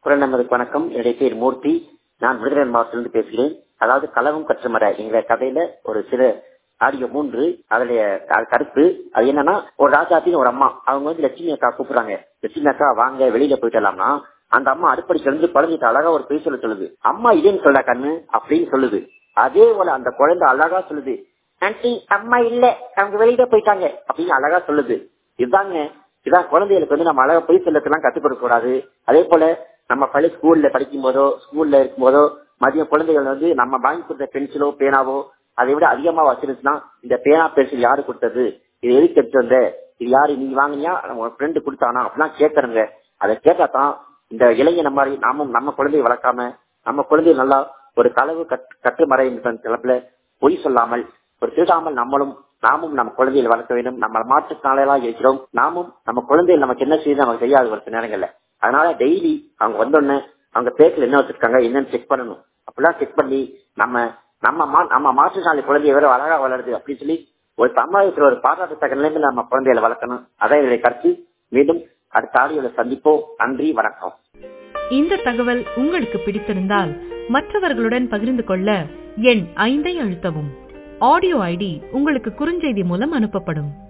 குரல் நமதுக்கு வணக்கம் என்னுடைய பேர் மூர்த்தி நான் விருதுநகர் மாவட்டத்திலிருந்து பேசுகிறேன் அதாவது களவும் கற்றுமர என்ற கதையில ஒரு சில ஆடியோ மூன்று அதுல அது கருத்து அது என்னன்னா ஒரு ராஜாத்தின் ஒரு அம்மா அவங்க வந்து லட்சுமி அக்கா கூப்பிடுறாங்க லட்சுமி அக்கா வாங்க வெளியில போயிட்டலாம்னா அந்த அம்மா அடுப்படி கிளம்பி குழந்தைகிட்ட அழகா ஒரு பேர் சொல்ல சொல்லுது அம்மா இதேன்னு சொல்ல கண்ணு அப்படின்னு சொல்லுது அதே போல அந்த குழந்தை அழகா சொல்லுது ஆன்டி அம்மா இல்ல அவங்க வெளியில போயிட்டாங்க அப்படின்னு அழகா சொல்லுது இதுதாங்க இதான் குழந்தைகளுக்கு வந்து நம்ம அழகா பொய் சொல்லத்தெல்லாம் கத்துக் கொடுக்க கூடாது அதே போல நம்ம பள்ளி ஸ்கூல்ல படிக்கும் போதோ ஸ்கூல்ல இருக்கும் போதோ மதிய குழந்தைகள் வந்து நம்ம வாங்கி கொடுத்த பென்சிலோ பேனாவோ அதை விட அதிகமா வச்சிருந்துச்சுன்னா இந்த பேனா பென்சில் யாரு கொடுத்தது இது எதுக்கு எடுத்து வந்த இது யாரு நீ வாங்கினியா நம்ம ஃப்ரெண்டு கொடுத்தானா அப்படிலாம் கேட்கறங்க அதை கேட்டா தான் இந்த இளைஞன மாதிரி நாமும் நம்ம குழந்தையை வளர்க்காம நம்ம குழந்தைய நல்லா ஒரு களவு கட்டுமறை தலைப்புல பொய் சொல்லாமல் ஒரு திருடாமல் நம்மளும் நாமும் நம்ம குழந்தைகளை வளர்க்க வேண்டும் நம்ம மாற்றுத்திறனாளிகளா இருக்கிறோம் நாமும் நம்ம குழந்தைகள் நமக்கு என்ன செய்யுது நமக்கு தெரியாது ஒரு சில நேரங்கள்ல அதனால டெய்லி அவங்க வந்தோடனே அவங்க பேக்கில் என்ன வச்சிருக்காங்க என்னன்னு செக் பண்ணணும் அப்படிலாம் செக் பண்ணி நம்ம நம்ம நம்ம மாற்றுத்திறனாளி குழந்தைய வேற அழகா வளருது அப்படின்னு சொல்லி ஒரு சமுதாயத்தில் ஒரு பாராட்டத்தக்க நிலைமையில நம்ம குழந்தைகளை வளர்க்கணும் அதான் என்னுடைய கருத்து மீண்டும் அடுத்த ஆடியோல சந்திப்போம் நன்றி வணக்கம் இந்த தகவல் உங்களுக்கு பிடித்திருந்தால் மற்றவர்களுடன் பகிர்ந்து கொள்ள எண் ஐந்தை அழுத்தவும் ஆடியோ ஐடி உங்களுக்கு குறுஞ்செய்தி மூலம் அனுப்பப்படும்